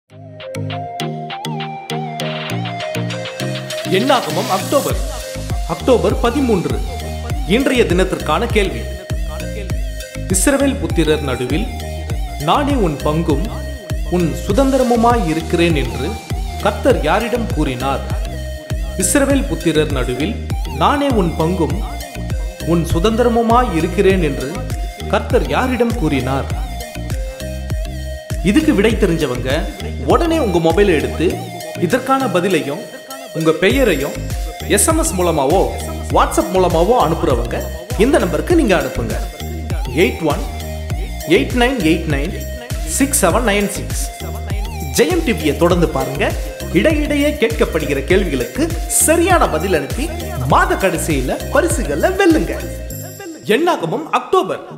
எண்ணாகமம் October October பதிமூன்று இன்றைய தினத்திற்கான கேள்வி இஸ்ரவேல் புத்திரர் நடுவில் நானே உன் பங்கும் உன் சுதந்திரமுமாய் இருக்கிறேன் என்று கர்த்தர் யாரிடம் கூறினார் இஸ்ரவேல் புத்திரர் நடுவில் நானே உன் பங்கும் உன் சுதந்திரமுமாய் இருக்கிறேன் என்று கர்த்தர் யாரிடம் கூறினார் இதுக்கு விடை தெரிஞ்சவங்க உடனே உங்க மொபைலை எடுத்து இதற்கான பதிலையும் உங்க பெயரையும் எஸ்எம்எஸ் மூலமாவோ வாட்ஸ்அப் மூலமாவோ அனுப்புறவங்க இந்த நம்பருக்கு நீங்க அனுப்புங்க eight one eight nine eight nine six seven nine six Jayam டிவியை தொடர்ந்து பாருங்க இடையிடையே கேட்கப்படுகிற கேள்விகளுக்கு சரியான பதில் அனுப்பி மாத கடைசியில பரிசுகளை வெல்லுங்க எண்ணாகமும் அக்டோபர்